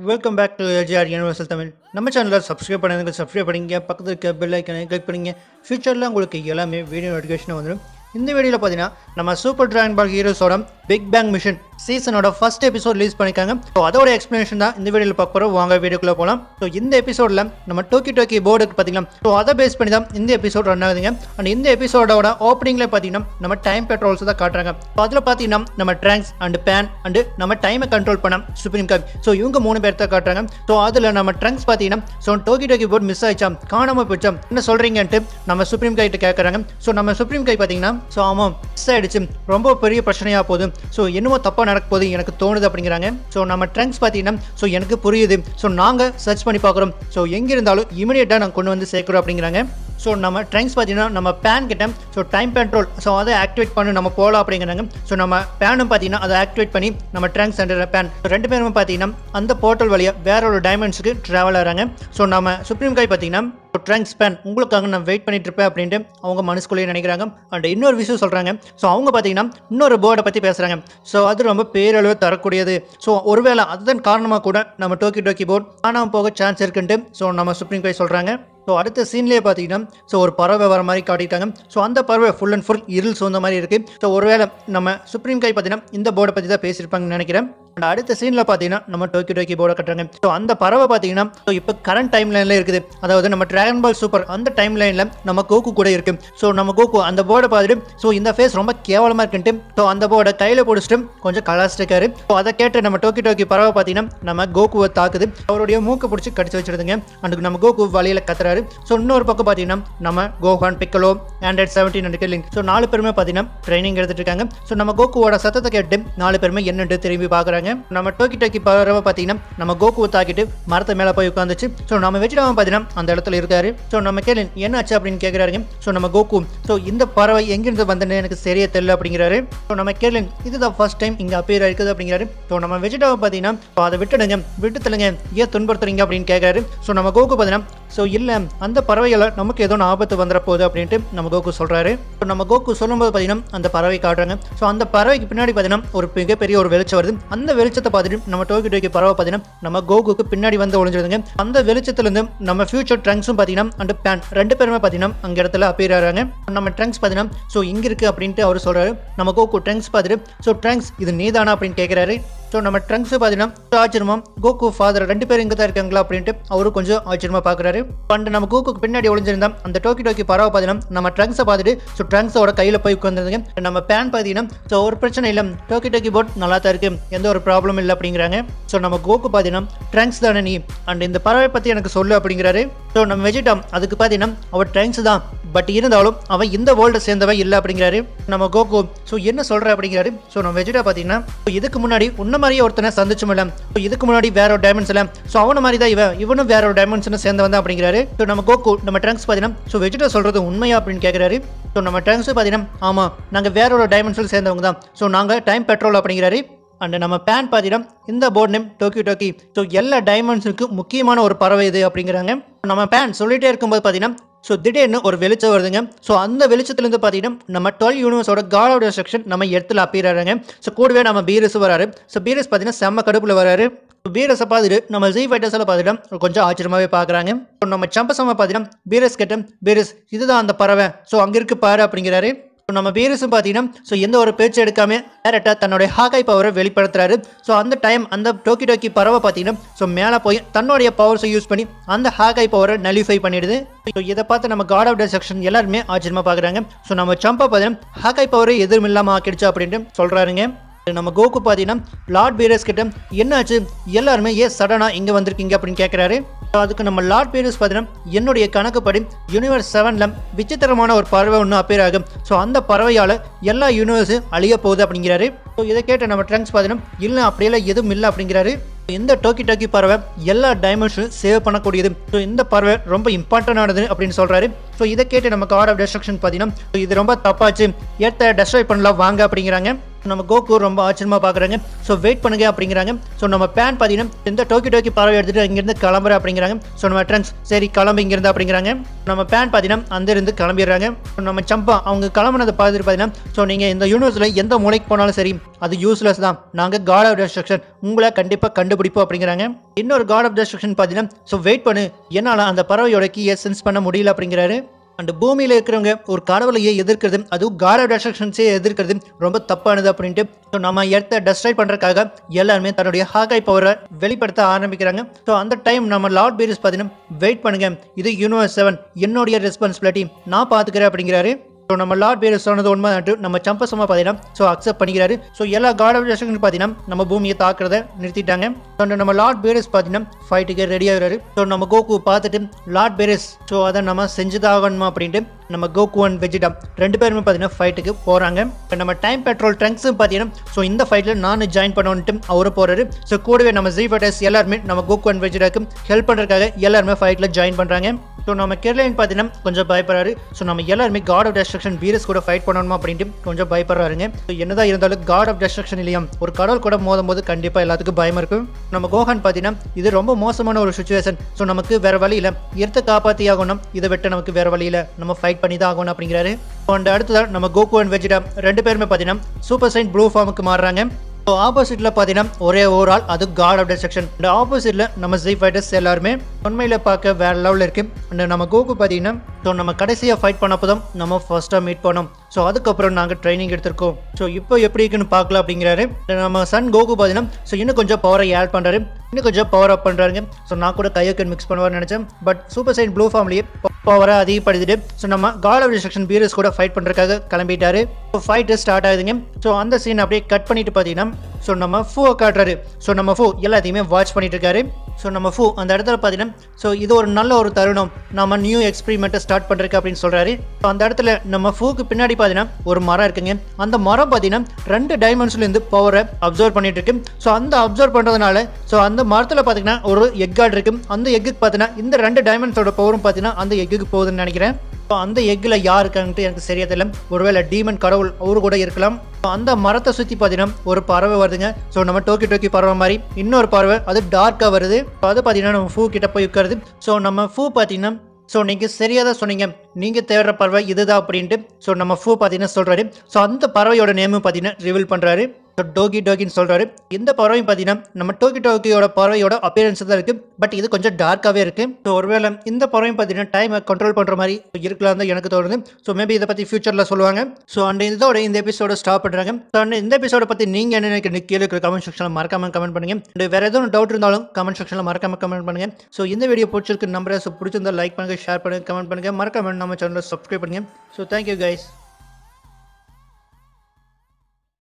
welcome back to LGR universal Tamil நம்ம சேனலில் subscribe பண்ணுங்க சப்ஸ்கிரைப் பண்ணிங்க பக்கத்தில் இருக்க பெல் ஐக்கனை கிளிக் பண்ணிங்க ஃபியூச்சரில் உங்களுக்கு எல்லாமே வீடியோ நோட்டிஃபிகேஷன் வந்துடும் இந்த வீடியோவில் பார்த்தீங்கன்னா நம்ம சூப்பர் டிராகன் பால் ஹீரோஸோட பிக் பேங் மிஷன் சீசனோட ஃபர்ஸ்ட் எபிசோட் ரிலீஸ் பண்ணியிருக்காங்க ஸோ அதோட எக்ஸ்ப்ளனேஷன் தான் இந்த வீடியோவில் பார்க்க போகிறோம் வாங்க வீடியோக்குள்ளே போகலாம் ஸோ இந்த எபிசோடில் நம்ம டோக்கி டோக்கி போர்டு பார்த்தீங்கன்னா ஸோ அதை பேஸ் பண்ணி தான் இந்த எபிசோட் ரன் ஆகுதுங்க அண்ட் இந்த எபிசோடோட ஓப்பனிங்கில் பார்த்தீங்கன்னா நம்ம டைம் பெட்ரோல்ஸ் தான் காட்டுறாங்க ஸோ அதில் பார்த்தீங்கன்னா நம்ம ட்ராங்க்ஸ் அண்ட் பேன் அண்டு நம்ம டைமை கண்ட்ரோல் பண்ண சுப்ரீம் காப் ஸோ இவங்க மூணு பேர் தான் காட்டுறாங்க ஸோ அதில் நம்ம ட்ரங்க்ஸ் பார்த்தீங்கன்னா so Toki Toki bird miss ஆயிடுச்சா காணாமல் போச்சா என்ன சொல்கிறீங்கன்ட்டு நம்ம சுப்ரீம் கைட்டு கேட்குறாங்க ஸோ நம்ம சுப்ரீம் கை பார்த்தீங்கன்னா ஸோ ஆமாம் மிஸ் ஆயிடுச்சு ரொம்ப பெரிய பிரச்சனையாக போகுது ஸோ என்னமோ தப்பாக நடக்க போகுது எனக்கு தோணுது அப்படிங்கிறாங்க ஸோ நம்ம ட்ரங்க்ஸ் பார்த்தீங்கன்னா ஸோ எனக்கு புரியுது ஸோ நாங்கள் சர்ச் பண்ணி பார்க்குறோம் ஸோ எங்கே இருந்தாலும் இமீடியட்டாக நாங்கள் கொண்டு வந்து சேர்க்குறோம் அப்படிங்கிறாங்க ஸோ நம்ம ட்ரைன்ஸ் பார்த்தீங்கன்னா நம்ம பேன் கிட்ட ஸோ டைம் கண்ட்ரோல் ஸோ அதை ஆக்டிவேட் பண்ணி நம்ம போகலாம் அப்படிங்கிறாங்க ஸோ நம்ம பேனும் பார்த்தீங்கன்னா அதை ஆக்டிவேட் பண்ணி நம்ம ட்ராங்க்ஸ் அண்ட் பேன் ரெண்டு பேரும் பார்த்தீங்கன்னா அந்த போர்ட்டல் வழியாக வேற ஒரு டைமெண்ட்ஸுக்கு ட்ராவல் ஆகிறாங்க ஸோ நம்ம சுப்ரீம் காய் பார்த்தீங்கன்னா ட்ராங்க்ஸ் பேன் உங்களுக்காக நான் வெயிட் பண்ணிட்டு இருப்பேன் அப்படின்ட்டு அவங்க மனசுக்குள்ளேயே நினைக்கிறாங்க அண்ட் இன்னொரு விஷயம் சொல்கிறாங்க ஸோ அவங்க பார்த்தீங்கன்னா இன்னொரு போர்டை பற்றி பேசுகிறாங்க ஸோ அது ரொம்ப பேரளவு தரக்கூடியது ஸோ ஒருவேளை அதுதான் காரணமாக கூட நம்ம டோக்கி டோக்கி போர்ட் காணாமல் போக சான்ஸ் இருக்குன்ட்டு ஸோ நம்ம சுப்ரீம் காய் சொல்கிறாங்க ஸோ அடுத்த சீன்லேயே பார்த்தீங்கன்னா ஸோ ஒரு பறவை வர மாதிரி காட்டிட்டாங்க ஸோ அந்த பறவை ஃபுல் அண்ட் ஃபுல் இருள் சூழ்ந்த மாதிரி இருக்குது ஸோ ஒருவேளை நம்ம சுப்ரீம் கை பார்த்தீங்கன்னா இந்த போர்டை பற்றி தான் பேசியிருப்பாங்கன்னு நினைக்கிறேன் அண்ட் அடுத்த சீனில் பார்த்தீங்கன்னா நம்ம டோக்கி டோக்கி போர்டை கட்டுறாங்க ஸோ அந்த பறவை பார்த்தீங்கன்னா ஸோ இப்போ கரண்ட் டைம் லைனில் இருக்குது அதாவது நம்ம டிராகன் பால் சூப்பர் அந்த டைம் லைனில் நம்ம கோகு கூட இருக்குது ஸோ நம்ம கோகு அந்த போர்டை பார்த்துட்டு ஸோ இந்த ஃபேஸ் ரொம்ப கேவலமாக இருக்குன்ட்டு ஸோ அந்த போர்டை கையில் பிடிச்சிட்டு கொஞ்சம் கலாச்சிருக்காரு ஸோ அதை கேட்டு நம்ம டோக்கி டோக்கி பறவை பார்த்தீங்கன்னா நம்ம கோகுவை தாக்குது அவருடைய மூக்கை பிடிச்சி கடிச்சு வச்சிருதுங்க அன்றைக்கு நம்ம கோகு வழியில் கத்துறாரு ஸோ இன்னொரு பக்கம் பார்த்தீங்கன்னா நம்ம Gohan Piccolo android seventeen and Krillin so நாலு பேருமே பார்த்தீங்கன்னா ட்ரைனிங் எடுத்துட்டு இருக்காங்க ஸோ நம்ம கோகுவோட சத்தத்தை கேட்டு நாலு பேருமே என்னட்டு திரும்பி பார்க்குறாங்க நம்ம டோக்கி டோக்கி பறவை பார்த்தீங்கன்னா நம்ம கோகுவை தாக்கிட்டு மரத்து மேலே போய் உட்காந்துச்சு ஸோ நம்ம வெஜிடாவும் பார்த்தீங்கன்னா அந்த இடத்துல இருக்காரு ஸோ நம்ம கேளின் என்ன ஆச்சு அப்படின்னு கேட்குறாருங்க ஸோ நம்ம கோகு ஸோ இந்த பறவை எங்கிருந்து வந்தேன்னு எனக்கு சரியா தெரியல அப்படிங்கிறாரு ஸோ நம்ம கேளின் இதுதான் ஃபர்ஸ்ட் டைம் இங்கே அப்பியர் இருக்குது அப்படிங்கிறாரு ஸோ நம்ம வெஜிடாவை பார்த்தீங்கன்னா ஸோ அதை விட்டுடுங்க விட்டு தள்ளுங்க ஏன் துன்புறுத்துறீங்க அப்படின்னு கேட்குறாரு ஸோ நம்ம கோகு பார்த்தீங்கன்னா ஸோ இல்லை அந்த பறவைகளை நமக்கு ஏதோ ஒன்று ஆபத்து வந்துட போகுது அப்படின்ட்டு நம்ம கோகு சொல்கிறாரு ஸோ நம்ம கோகு சொல்லும்போது பார்த்தீங்கன்னா அந்த பறவை காட்டுறாங்க ஸோ அந்த பறவைக்கு பின்னாடி பார்த்தீங்கன்னா ஒரு மிகப்பெரிய ஒரு வெளிச்சம் வருது அந்த வெளிச்சத்தை பார்த்துட்டு நம்ம டோக்கி டோக்கி பறவை பார்த்தீங்கன்னா நம்ம கோகுக்கு பின்னாடி வந்து ஒளிஞ்சிருதுங்க அந்த வெளிச்சத்துலேருந்து நம்ம ஃபியூச்சர் ட்ரங்க்ஸும் பார்த்தீங்கன்னா அண்ட் பேன் ரெண்டு பேருமே பார்த்தீங்கன்னா அங்கே இடத்துல அப்பீர் ஆகிறாங்க நம்ம ட்ரங்க்ஸ் பார்த்தீங்கன்னா ஸோ இங்கே இருக்குது அப்படின்ட்டு அவர் சொல்கிறாரு நம்ம கோகு ட்ரங்க்ஸ் பார்த்துட்டு ஸோ ட்ரங்க்ஸ் இது நீதானா அப்படின்னு கேட்குறாரு ஸோ நம்ம ட்ரங்க்ஸ் பார்த்தீங்கன்னா ஆச்சரியமா கோகு ஃபாதர் ரெண்டு பேரும் இங்கே தான் இருக்காங்களா அப்படின்ட்டு அவரு கொஞ்சம் ஆச்சரியமா பார்க்குறாரு பண்ட் நம்ம கோகுக்கு பின்னாடி ஒளிஞ்சிருந்தா அந்த டோக்கி டோக்கி பறவை பார்த்தீங்கன்னா நம்ம ட்ரங்க்ஸை பார்த்துட்டு ஸோ ட்ரங்க்ஸோட கையில் போய் உட்காந்துருங்க நம்ம பேன் பார்த்தீங்கன்னா ஸோ ஒரு பிரச்சனை இல்லை டோக்கி டோக்கி போட் நல்லா தான் இருக்கு எந்த ஒரு ப்ராப்ளம் இல்லை அப்படிங்கிறாங்க ஸோ நம்ம கோகு பார்த்தீங்கன்னா ட்ரங்க்ஸ் தானே நீ அண்ட் இந்த பறவை பற்றி எனக்கு சொல்லு அப்படிங்கிறாரு ஸோ நம்ம வெஜிடாம் அதுக்கு பார்த்தீங்கன்னா அவர் ட்ரங்க்ஸ் தான் பட் இருந்தாலும் அவன் இந்த வேர்ல்டை சேர்ந்தவன் இல்லை அப்படிங்கிறாரு நம்ம கோகு ஸோ என்ன சொல்கிற அப்படிங்கிறாரு ஸோ நம்ம வெஜிடா பார்த்தீங்கன்னா இதுக்கு முன்னாடி உன்ன மாதிரியே ஒருத்தனை சந்திச்சும் இல்லை ஸோ இதுக்கு முன்னாடி வேற ஒரு டைமண்ட்ஸ் இல்லை ஸோ அவனை மாதிரி தான் இவன் இவனும் வேற ஒரு டைமண்ட்ஸ்னு சேர்ந்தவன் தான் அப்படிங்கிறாரு ஸோ நம்ம கோகு நம்ம ட்ரங்க்ஸ் பார்த்தீங்கன்னா ஸோ வெஜிடா சொல்கிறது உண்மையா அப்படின்னு கேட்குறாரு ஸோ நம்ம ட்ரங்க்ஸ் பார்த்தீங்கன்னா ஆமாம் நாங்கள் வேற ஒரு டைமென்ஷனில் சேர்ந்தவங்க தான் ஸோ நாங்கள் டைம் பெட்ரோல் அப்படிங்கிறாரு அண்ட் நம்ம பேன் பார்த்தீங்கன்னா இந்த bird name Toki Toki so எல்லா டைமென்ஷனுக்கும் முக்கியமான ஒரு பறவை இது அப்படிங்கிறாங்க நம்ம பேன் சொல்லிட்டே இருக்கும்போது பார்த்தீங்கன்னா ஸோ திடீர்னு ஒரு வெளிச்சம் வருதுங்க ஸோ அந்த வெளிச்சத்துலேருந்து பார்த்தீங்கன்னா நம்ம டுவெல் யூனிவர்ஸோட காலோட செக்ஷன் நம்ம இடத்துல அப்பீராங்க ஸோ கூடவே நம்ம பீரஸ் வராரு ஸோ பீரஸ் பார்த்தீங்கன்னா செம்ம கடுப்பில் வராரு பீரஸை பார்த்துட்டு நம்ம ஜி ஃபைட்டர்ஸில் பார்த்துட்டு கொஞ்சம் ஆச்சரியமாகவே பார்க்குறாங்க ஸோ நம்ம சம்பசம்மா பார்த்தீங்கன்னா பீரஸ் கிட்ட பீரஸ் இதுதான் அந்த பறவை ஸோ அங்கே இருக்கு பாரு அப்படிங்கிறாரு ஸோ நம்ம பீரஸும் பார்த்தீங்கன்னா ஸோ எந்த ஒரு பேச்சு எடுக்காம டேரக்டாக தன்னுடைய ஹாக்காய் பவரை வெளிப்படுத்துறாரு ஸோ அந்த டைம் அந்த டோக்கி டோக்கி பறவை பார்த்தீங்கன்னா ஸோ மேலே போய் தன்னுடைய பவர்ஸை யூஸ் பண்ணி அந்த ஹாக்காய் பவரை நலிஃபை பண்ணிடுது ஸோ இதை பார்த்து நம்ம காட் ஆஃப் ட செக்ஷன் எல்லாருமே ஆச்சரியமாக பார்க்குறாங்க ஸோ நம்ம சம்பா பார்த்தீங்கன்னா ஹாக்காய் பவரை எதிரும் இல்லாமல் ஆக்கிடுச்சு அப்படின்ட்டு சொல்கிறாருங்க நம்ம கோகு பார்த்தீங்கன்னா லார்ட் பீரஸ் கிட்ட என்னாச்சு எல்லாருமே ஏன் சடனாக இங்கே வந்திருக்கீங்க அப்படின்னு கேட்குறாரு அதுக்கு நம்ம லார்ட் பீரஸ் பார்த்தீங்கன்னா என்னுடைய கணக்குப்படி யூனிவர்ஸ் செவனில் விசித்திரமான ஒரு பறவை ஒன்று அப்பேர் ஆகும் ஸோ அந்த பறவையால் எல்லா யூனிவர்ஸும் அழிய போகுது அப்படிங்கிறாரு ஸோ இதை கேட்ட நம்ம ட்ரங்க்ஸ் பார்த்தீங்கன்னா இல்லை அப்படியெல்லாம் எதுவும் இல்லை அப்படிங்கிறாரு இந்த டோக்கி டோக்கி பறவை எல்லா டைமென்ஷனும் சேவ் பண்ணக்கூடியது ஸோ இந்த பறவை ரொம்ப இம்பார்ட்டன்டானது அப்படின்னு சொல்கிறாரு ஸோ இதை கேட்டு நம்ம கார்ட் ஆஃப் டெஸ்ட்ரக்ஷன் பார்த்தீங்கன்னா "So, இது ரொம்ப தப்பாச்சு ஏற்ற டெஸ்ட்ராய் பண்ணலாம் வாங்க அப்படிங்கிறாங்க நம்ம கோகு ரொம்ப ஆச்சரியமா பார்க்குறாங்க ஸோ வெயிட் பண்ணுங்க அப்படிங்கிறாங்க ஸோ நம்ம பேன் பார்த்தீங்கன்னா இந்த டோக்கி டோக்கி பறவை எடுத்துட்டு இங்கேருந்து கிளம்புற அப்படிங்கிறாங்க ஸோ நம்ம ட்ரெண்ட்ஸ் சரி கிளம்பு இங்கேருந்து அப்படிங்கிறாங்க நம்ம பேன் பார்த்தீங்கன்னா அந்த இருந்து கிளம்பிடுறாங்க நம்ம சம்பா அவங்க கிளம்புனதை பார்த்துட்டு பார்த்தீங்கன்னா ஸோ நீங்கள் இந்த யூனிவர்ஸில் எந்த மூலைக்கு போனாலும் சரி அது யூஸ்லெஸ் தான் நாங்கள் காட் ஆஃப் டெஸ்ட்ரக்ஷன் உங்களை கண்டிப்பாக கண்டுபிடிப்போம் அப்படிங்கிறாங்க இன்னொரு காட் ஆஃப் டெஸ்ட்ரக்ஷன் பார்த்தீங்கன்னா ஸோ வெயிட் பண்ணு என்னால் அந்த பறவையோட கீயை சென்ஸ் பண்ண முடியல அப்படிங்கிறாரு அண்ட் பூமியில் இருக்கிறவங்க ஒரு கடவுளையே எதிர்க்கிறது அதுவும் காட் ஆஃப் டெஸ்ட்ரக்ஷன்ஸே எதிர்க்கிறது ரொம்ப தப்பானது அப்படின்ட்டு ஸோ நம்ம இடத்த டெஸ்ட்ராய் பண்ணுறதுக்காக எல்லாருமே தன்னுடைய ஹாகாய் பவரை வெளிப்படுத்த ஆரம்பிக்கிறாங்க ஸோ அந்த டைம் நம்ம லார்ட் பீரிஸ் பார்த்தீங்கன்னா வெயிட் பண்ணுங்க இது யூனிவர்ஸ் செவன் என்னுடைய ரெஸ்பான்சிபிலிட்டி நான் பார்த்துக்கிறேன் அப்படிங்கிறாரு ஸோ நம்ம லார்ட் பேர் சொன்னது உண்மை நம்ம சம்பசமாக பார்த்தீங்கன்னா ஸோ அக்செப்ட் பண்ணிக்கிறாரு ஸோ எல்லா காட் ஆஃப் டெஸ்ட்ரக்ஷன் பார்த்தீங்கன்னா நம்ம பூமியை தாக்குறத நிறுத்திட்டாங்க ஸோ நம்ம லார்ட் பேரஸ் பார்த்தீங்கன்னா ஃபைட்டுக்கு ரெடி ஆகிறாரு ஸோ நம்ம கோகு பார்த்துட்டு லார்ட் பேரஸ் ஸோ அதை நம்ம செஞ்சுதான் ஆகணுமா அப்படின்ட்டு நம்ம கோகு அண்ட் வெஜிடா ரெண்டு பேருமே பார்த்தீங்கன்னா ஃபைட்டுக்கு போகிறாங்க இப்போ நம்ம டைம் பெட்ரோல் ட்ரங்க்ஸும் பார்த்தீங்கன்னா ஸோ இந்த ஃபைட்டில் நான் ஜாயின் பண்ணணுன்ட்டு அவரு போகிறாரு ஸோ கூடவே நம்ம ஜி ஃபைட்டர்ஸ் எல்லாருமே நம்ம கோகு அண்ட் வெஜிடாக்கு ஹெல்ப் பண்ணுறதுக்காக எல்லாருமே ஃபைட்டில் ஜாயின் பண்ணுறாங்க ஸோ நம்ம கெர்லைன் பார்த்தீங்கன்னா கொஞ்சம் பயப்படுறாரு ஸோ நம்ம எல்லாருமே காட் ஆஃப் டெஸ்ட்ரக்ஷன் வீரஸ் கூட ஃபைட் பண்ணணுமா அப்படின்ட்டு கொஞ்சம் பயப்படுறாருங்க ஸோ என்னதான் இருந்தாலும் காட் ஆஃப் டெஸ்ட்ரக்ஷன் இல்லையா ஒரு கடவுள் கூட மோதும் போது கண்டிப்பாக எல்லாத்துக்கும் பயம் இருக்கும் நம்ம கோஹன் பார்த்தீங்கன்னா இது ரொம்ப மோசமான ஒரு சுச்சுவேஷன் ஸோ நமக்கு வேற வழி இல்லை இடத்தை காப்பாற்றி ஆகணும் இதை விட்டு நமக்கு வேற வழி இல்லை நம்ம ஃபைட் பண்ணி தான் ஆகணும் அப்படிங்கிறாரு அண்ட் அடுத்ததான் நம்ம கோகு அண்ட் வெஜிடா ரெண்டு பேருமே பார்த்தீங்கன்னா சூப்பர் சைன் ப்ளூ ஃபார்முக்கு மாறுறாங்க ஸோ ஆப்போசிட்டில் பார்த்தீங்கன்னா ஒரே ஒரு ஆள் அது காட் ஆஃப் டெஸ்ட்ரக்ஷன் இந்த ஆப்போசிட்டில் நம்ம ஜி ஃபைட்டர்ஸ் எல்லாருமே உண்மையில் பார்க்க வேற லெவலில் இருக்கு அண்ட் நம்ம கோகு பார்த்தீங்கன்னா ஸோ நம்ம கடைசியாக ஃபைட் பண்ணப்போ தான் நம்ம ஃபர்ஸ்ட்டாக மீட் பண்ணோம் ஸோ அதுக்கப்புறம் நாங்கள் ட்ரைனிங் எடுத்திருக்கோம் ஸோ இப்போ எப்படி இருக்குன்னு பார்க்கலாம் அப்படிங்கிறாரு நம்ம சன் கோகு பார்த்தீங்கன்னா ஸோ இன்னும் கொஞ்சம் பவரை ஆட் பண்ணுறாரு இன்னும் கொஞ்சம் பவர் அப் பண்ணுறாருங்க ஸோ நான் கூட கையோக்கன் மிக்ஸ் பண்ணுவார்னு நினச்சேன் பட் சூப்பர் சைன் ப்ளூ ஃபார்ம்லேயே பவரை அதிகப்படுத்திட்டு ஸோ நம்ம காட் ஆஃப் டிஸ்ட்ரக்ஷன் பீரஸ் கூட ஃபைட் பண்ணுறதுக்காக கிளம்பிட்டாரு ஸோ ஃபைட்டு ஸ்டார்ட் ஆகுதுங்க ஸோ அந்த சீன் அப்படியே கட் பண்ணிட்டு பார்த்தீங்கன்னா ஸோ நம்ம ஃபூவை காட்டுறாரு ஸோ நம்ம ஃபூ எல்லாத்தையுமே வாட்ச் பண்ணிட்டு இருக்காரு ஸோ நம்ம ஃபூ அந்த இடத்துல பார்த்தீங்கன்னா ஸோ இது ஒரு நல்ல ஒரு தருணம் நம்ம நியூ எக்ஸ்பெரிமெண்ட்டை ஸ்டார்ட் பண்ணுறதுக்கு அப்படின்னு சொல்கிறாரு ஸோ அந்த இடத்துல நம்ம ஃபூக்கு பின்னாடி பார்த்தீங்கன்னா ஒரு மரம் இருக்குங்க அந்த மரம் பார்த்தீங்கன்னா ரெண்டு டைமென்ஷன்லேருந்து பவரை அப்சர்வ் பண்ணிட்டு இருக்கு ஸோ அந்த அப்சர்வ் பண்ணுறதுனால ஸோ அந்த மரத்தில் பார்த்தீங்கன்னா ஒரு எக் கார்டு இருக்கு அந்த எக்குக்கு பார்த்தீங்கன்னா இந்த ரெண்டு டைமென்ஷனோட பவரும் பார்த்தீங்கன்னா அந்த எக்குக்கு போகுதுன்னு நினைக்கிறேன் ஸோ அந்த எக்கில் யார் இருக்காங்கன்ட்டு எனக்கு சரியா தெரியல ஒருவேளை டீமன் கடவுள் அவரு கூட இருக்கலாம் So, அந்த மரத்தை சுற்றி பார்த்தீங்கன்னா ஒரு பறவை வருதுங்க ஸோ நம்ம டோக்கி டோக்கி பறவை மாதிரி இன்னொரு பறவை அது டார்க்காக வருது So, அது பார்த்தீங்கன்னா நம்ம ஃபூ கிட்ட போய் உட்காருது ஸோ நம்ம ஃபூ பார்த்தீங்கன்னா ஸோ நீங்கள் சரியாக தான் சொன்னீங்க நீங்கள் தேடுற பறவை இதுதான் அப்படின்ட்டு ஸோ நம்ம ஃபூ பார்த்தீங்கன்னா சொல்கிறாரு ஸோ அந்த பறவையோட நேமும் பார்த்தீங்கன்னா ரிவீல் பண்ணுறாரு ஸோ டோகி டோகின்னு சொல்கிறாரு இந்த பறவையும் பார்த்தீங்கன்னா நம்ம டோக்கி டோக்கியோட பறவையோட அப்பியரன்ஸ் தான் இருக்குது பட் இது கொஞ்சம் டார்க்காகவே இருக்குது ஸோ ஒருவேளை இந்த பறவையும் பார்த்தீங்கன்னா டைமை கண்ட்ரோல் பண்ணுற மாதிரி இருக்கலாம் தான் எனக்கு தோணுது ஸோ மேபி இதை பற்றி ஃபியூச்சரில் சொல்லுவாங்க ஸோ அண்ட் இதோட இந்த எபிசோட ஸ்டாப் பண்ணுறாங்க ஸோ அண்ட் இந்த எபிசோட பற்றி நீங்கள் என்ன நினைக்கிறீங்க கீழே இருக்கிற கமெண்ட் செக்ஷனில் மறக்காம கமெண்ட் பண்ணுங்க அண்ட் வேறு எதுவும் டவுட் இருந்தாலும் கமெண்ட் செக்ஷனில் மறக்காம கமெண்ட் பண்ணுங்க ஸோ இந்த வீடியோ பிடிச்சிருக்கு நம்பரை ஸோ பிடிச்சிருந்தா லைக் பண்ணுங்க ஷேர் பண்ணுங்க கமெண்ட் பண்ணுங்க மறக்காம நம்ம சேனலை சப்ஸ்கிரைப் பண்ணுங்க ஸோ தேங்க்யூ கைஸ்